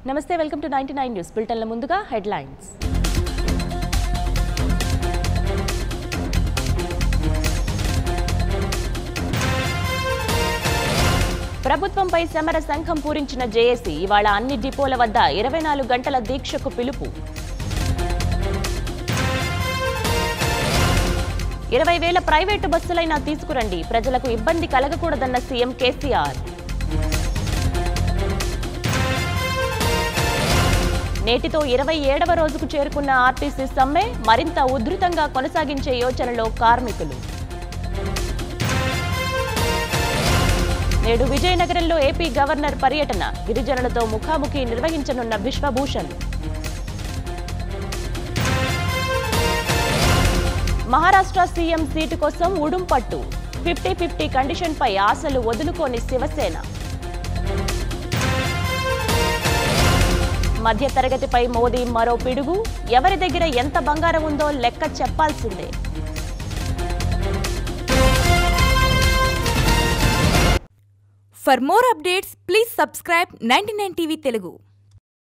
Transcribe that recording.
నమస్తే welcome to ninety nine news బులెటిన్ల ముందుగా హెడ్లైన్స్ ప్రభుత్వంపై సమర సంఘం పూరించిన జేఏసీ ఇవాళ అన్ని డిపోల వద్ద ఇరవై నాలుగు గంటల దీక్షకు పిలుపు ఇరవై వేల ప్రైవేటు బస్సులైనా తీసుకురండి ప్రజలకు ఇబ్బంది కలగకూడదన్న సీఎం కేసీఆర్ నేటితో ఇరవై ఏడవ రోజుకు చేరుకున్న ఆర్టీసీ సమ్మె మరింత ఉధృతంగా కొనసాగించే యోచనలో కార్మికులు నేడు విజయనగరంలో ఏపీ గవర్నర్ పర్యటన గిరిజనులతో ముఖాముఖి నిర్వహించనున్న బిశ్వభూషణ్ మహారాష్ట్ర సీఎం సీటు కోసం ఉడుంపట్టు ఫిఫ్టీ ఫిఫ్టీ కండిషన్పై ఆశలు వదులుకోని శివసేన మధ్యతరగతిపై మోదీ మరో పిడుగు ఎవరి దగ్గర ఎంత బంగారం ఉందో లెక్క చెప్పాల్సిందే For more updates, please subscribe 99 TV Telugu.